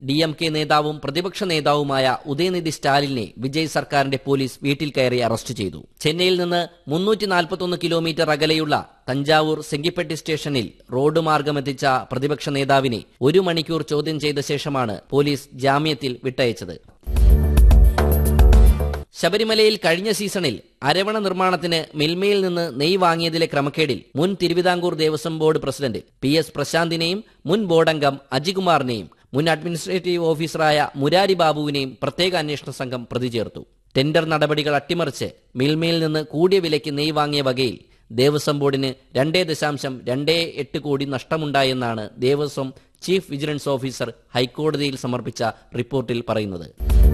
D M K നേതാവും പ്രതിപക്ഷ നേതാവുമായ ഉദയനിധി സ്റ്റാലിനെ വിജയ് സർക്കാരിന്റെ പോലീസ് വീട്ടിൽ കയറി അറസ്റ്റ് ചെയ്തു ചെന്നൈയിൽ നിന്ന് മുന്നൂറ്റി നാൽപ്പത്തൊന്ന് കിലോമീറ്റർ അകലെയുള്ള തഞ്ചാവൂർ സെങ്കിപ്പെട്ടി സ്റ്റേഷനിൽ റോഡ് മാർഗമെത്തിച്ച പ്രതിപക്ഷ നേതാവിനെ ഒരു മണിക്കൂർ ചോദ്യം ചെയ്ത ശേഷമാണ് പോലീസ് ജാമ്യത്തിൽ വിട്ടയച്ചത് ശബരിമലയിൽ കഴിഞ്ഞ സീസണിൽ അരവണ നിർമ്മാണത്തിന് മിൽമയിൽ നിന്ന് നെയ് വാങ്ങിയതിലെ ക്രമക്കേടിൽ മുൻ Thiruvithamkoor Devaswom board president P S പ്രശാന്തിനെയും മുൻ ബോർഡംഗം അജികുമാറിനെയും മുൻ അഡ്മിനിസ്ട്രേറ്റീവ് ഓഫീസറായ മുരാരി ബാബുവിനെയും പ്രത്യേക അന്വേഷണ സംഘം പ്രതി ചേർത്തു ടെൻഡർ നടപടികൾ അട്ടിമറിച്ച് മിൽമയിൽ നിന്ന് കൂടിയ വിലയ്ക്ക് നെയ് വാങ്ങിയ വകയിൽ ദേവസ്വം ബോർഡിന് രണ്ടേ ദശാംശം രണ്ടേ എട്ട് കോടി നഷ്ടമുണ്ടായെന്നാണ് ദേവസ്വം ചീഫ് വിജിലൻസ് ഓഫീസർ ഹൈക്കോടതിയിൽ സമർപ്പിച്ച റിപ്പോർട്ടിൽ പറയുന്നത്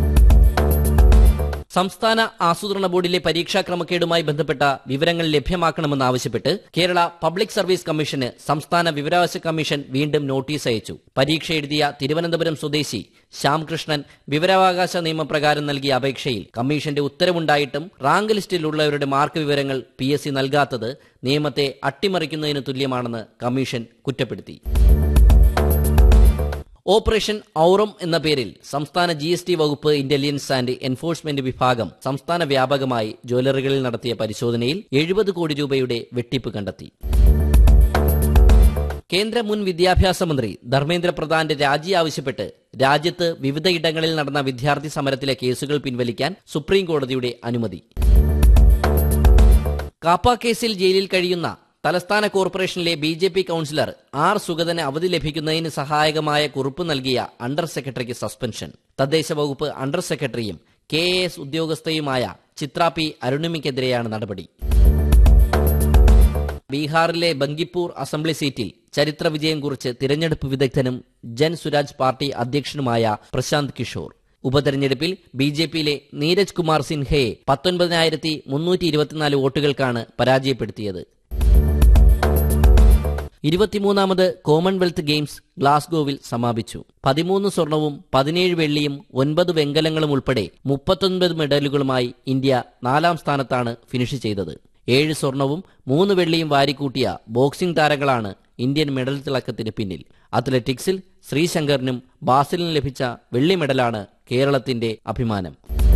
സംസ്ഥാന ആസൂത്രണ ബോർഡിലെ പരീക്ഷാ ക്രമക്കേടുമായി ബന്ധപ്പെട്ട വിവരങ്ങൾ ലഭ്യമാക്കണമെന്നാവശ്യപ്പെട്ട് കേരള പബ്ലിക് സർവീസ് കമ്മീഷന് സംസ്ഥാന വിവരാവകാശ കമ്മീഷൻ വീണ്ടും നോട്ടീസ് അയച്ചു പരീക്ഷ എഴുതിയ തിരുവനന്തപുരം സ്വദേശി ശ്യാംകൃഷ്ണൻ വിവരാവകാശ നിയമപ്രകാരം നൽകിയ അപേക്ഷയിൽ കമ്മീഷന്റെ ഉത്തരവുണ്ടായിട്ടും റാങ്ക് ലിസ്റ്റിലുള്ളവരുടെ മാർക്ക് വിവരങ്ങൾ പി എസ് സി നൽകാത്തത് നിയമത്തെ അട്ടിമറിക്കുന്നതിന് തുല്യമാണെന്ന് കമ്മീഷൻ കുറ്റപ്പെടുത്തി ഓപ്പറേഷൻ ഔറം എന്ന പേരിൽ സംസ്ഥാന ജി എസ് ടി വകുപ്പ് ഇന്റലിജൻസ് ആൻഡ് എൻഫോഴ്സ്മെന്റ് വിഭാഗം സംസ്ഥാന വ്യാപകമായി ജ്വല്ലറികളിൽ നടത്തിയ പരിശോധനയിൽ എഴുപത് കോടി രൂപയുടെ വെട്ടിപ്പ് കണ്ടെത്തി കേന്ദ്ര മുൻ വിദ്യാഭ്യാസ മന്ത്രി ധർമ്മേന്ദ്ര പ്രധാന്റെ രാജി ആവശ്യപ്പെട്ട് രാജ്യത്ത് വിവിധയിടങ്ങളിൽ നടന്ന വിദ്യാർത്ഥി സമരത്തിലെ കേസുകൾ പിൻവലിക്കാൻ സുപ്രീം കോടതിയുടെ അനുമതി കാപ്പ കേസിൽ ജയിലിൽ കഴിയുന്ന തലസ്ഥാന കോർപ്പറേഷനിലെ B J P councillor R സുഗതന് അവധി ലഭിക്കുന്നതിന് സഹായകമായ കുറിപ്പ് നൽകിയ അണ്ടർ സെക്രട്ടറിക്ക് സസ്പെൻഷൻ തദ്ദേശ വകുപ്പ് അണ്ടർ സെക്രട്ടറിയും കെ എ എസ് ഉദ്യോഗസ്ഥയുമായ ചിത്ര പി അരുണിമയ്ക്കെതിരെയാണ് നടപടി ബീഹാറിലെ ബങ്കിപ്പൂർ അസംബ്ലി സീറ്റിൽ ചരിത്ര വിജയം കുറിച്ച് തിരഞ്ഞെടുപ്പ് വിദഗ്ധനും ജൻ സുരാജ് പാർട്ടി അധ്യക്ഷനുമായ പ്രശാന്ത് കിഷോർ ഉപതെരഞ്ഞെടുപ്പിൽ ബി ജെ പിയിലെ നീരജ് കുമാർ സിൻഹയെ പത്തൊൻപതിനായിരത്തി മുന്നൂറ്റി ഇരുപത്തിനാല് വോട്ടുകൾക്കാണ് പരാജയപ്പെടുത്തിയത് ഇരുപത്തിമൂന്നാമത് കോമൺവെൽത്ത് ഗെയിംസ് ഗ്ലാസ്ഗോവിൽ സമാപിച്ചു പതിമൂന്ന് സ്വർണവും പതിനേഴ് വെള്ളിയും ഒൻപത് വെങ്കലങ്ങളും ഉൾപ്പെടെ മുപ്പത്തൊൻപത് മെഡലുകളുമായി ഇന്ത്യ നാലാം സ്ഥാനത്താണ് ഫിനിഷ് ചെയ്തത് ഏഴ് സ്വർണവും മൂന്ന് വെള്ളിയും വാരിക്കൂട്ടിയ ബോക്സിംഗ് താരങ്ങളാണ് ഇന്ത്യൻ മെഡൽ തിളക്കത്തിന് പിന്നിൽ അത്ലറ്റിക്സിൽ ശ്രീശങ്കറിനും ബാസിലിനും ലഭിച്ച വെള്ളി മെഡലാണ് കേരളത്തിന്റെ അഭിമാനം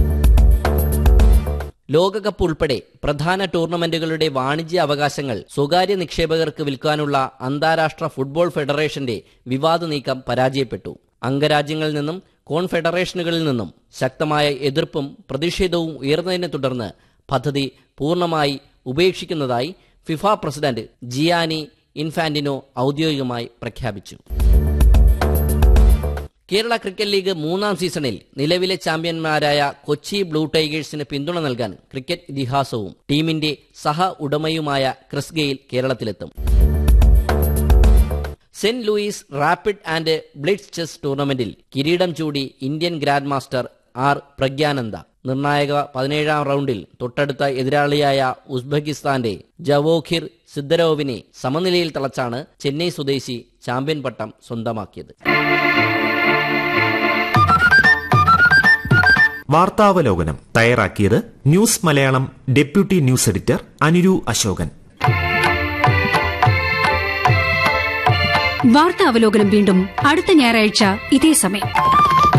ലോകകപ്പ് ഉൾപ്പെടെ പ്രധാന ടൂർണമെന്റുകളുടെ വാണിജ്യ അവകാശങ്ങൾ സ്വകാര്യ നിക്ഷേപകർക്ക് വിൽക്കാനുള്ള അന്താരാഷ്ട്ര ഫുട്ബോൾ ഫെഡറേഷന്റെ വിവാദ നീക്കം പരാജയപ്പെട്ടു അംഗരാജ്യങ്ങളിൽ നിന്നും കോൺഫെഡറേഷനുകളിൽ നിന്നും ശക്തമായ എതിർപ്പും പ്രതിഷേധവും ഉയർന്നതിനെ തുടർന്ന് പദ്ധതി പൂർണ്ണമായി ഉപേക്ഷിക്കുന്നതായി ഫിഫ പ്രസിഡന്റ് ജിയാനി ഇൻഫാന്റിനോ ഔദ്യോഗികമായി പ്രഖ്യാപിച്ചു കേരള ക്രിക്കറ്റ് ലീഗ് മൂന്നാം സീസണിൽ നിലവിലെ ചാമ്പ്യന്മാരായ കൊച്ചി ബ്ലൂ ടൈഗേഴ്സിന് പിന്തുണ നൽകാൻ ക്രിക്കറ്റ് ഇതിഹാസവും ടീമിന്റെ സഹ ഉടമയുമായ ക്രിസ് ഗെയിൽ കേരളത്തിലെത്തും Saint Louis rapid and blitz chess ടൂർണമെന്റിൽ കിരീടം ചൂടി Indian grand master R Praggnanandhaa നിർണായക പതിനേഴാം റൗണ്ടിൽ തൊട്ടടുത്ത എതിരാളിയായ ഉസ്ബെക്കിസ്ഥാന്റെ ജവോഖിർ സിദ്ദരോവിനെ സമനിലയിൽ തളച്ചാണ് ചെന്നൈ സ്വദേശി ചാമ്പ്യൻ പട്ടം സ്വന്തമാക്കിയത് വാർത്താവലോകനം തയ്യാറാക്കിയത് news Malayalam deputy news editor Anuru Ashokan വാർത്താ അവലോകനം വീണ്ടും അടുത്ത ഞായറാഴ്ച ഇതേ സമയം